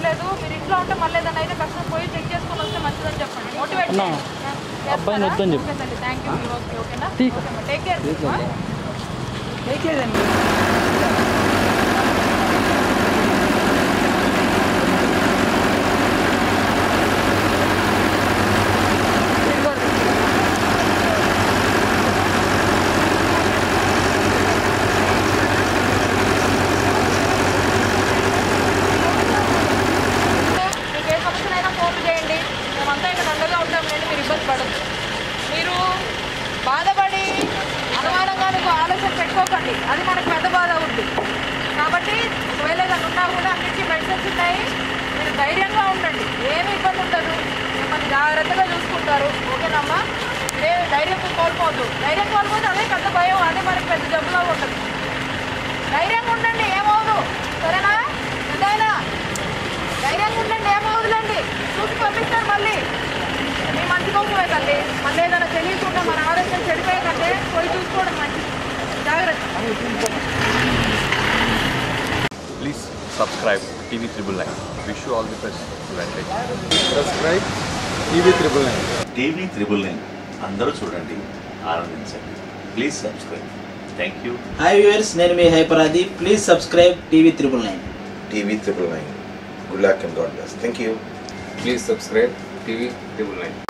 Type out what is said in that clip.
పర్లేదు మీరు ఇంట్లో ఉంటే మళ్ళీ ఏదైనా అయితే కష్టం పోయి చెక్ చేసుకొని వస్తే మంచిదని చెప్పండి మోటివేట్ అన్నా, అబ్బాయిని వద్దని చెప్పు. థ్యాంక్ యూ ఓకే ఓకేనా ఠీక్. టేక్ కేర్ మీకు ఏ సమస్యనైనా ఫోన్ చేయండి మేమంతా ఇక్కడ అండగా ఉంటాం లేండి మీరు ఇబ్బంది పడదు మీరు బాధపడి అనుమానంగా మీకు ఆలోచన పెట్టుకోకండి అది మనకు పెద్ద బాధ అవుద్ది కాబట్టి ఒకవేళ ఏదైనా ఉన్నా కూడా అన్నింటికీ మెడిసిన్స్ ఉన్నాయి మీరు ధైర్యంగా ఉండండి ఏమి ఇబ్బంది ఉండదు మిమ్మల్ని జాగ్రత్తగా చూసుకుంటారు ఓకేనమ్మా ఏ ధైర్యం మీరు కోల్పోవద్దు ధైర్యం కోల్పోతే అదే పెద్ద భయం అదే మనకి పెద్ద జబ్బులా ఉంటుంది ధైర్యంగా ఉండండి ఏమవదు సరేనా ఎంతైనా ధైర్యంగా ఉండండి ఏమవుతుందండి చూసి పంపిస్తారు మళ్ళీ మీ మంచి కోసమే తల్లి మళ్ళీ ఏదైనా తెలియకుండా మన ఆరోగ్యం చెడిపోయే కంటే పోయి చూసుకోవడం మంచిది జాగ్రత్త Please subscribe TV Triple Nine. Wish you all the best. Advantage. Subscribe TV triple nine TV triple nine అందరూ చూడండి ఆనందించండి please subscribe thank you hi viewers నేను మీ హైపరాది please subscribe TV triple nine TV triple nine. Good luck and God bless. Thank you. Please subscribe TV triple nine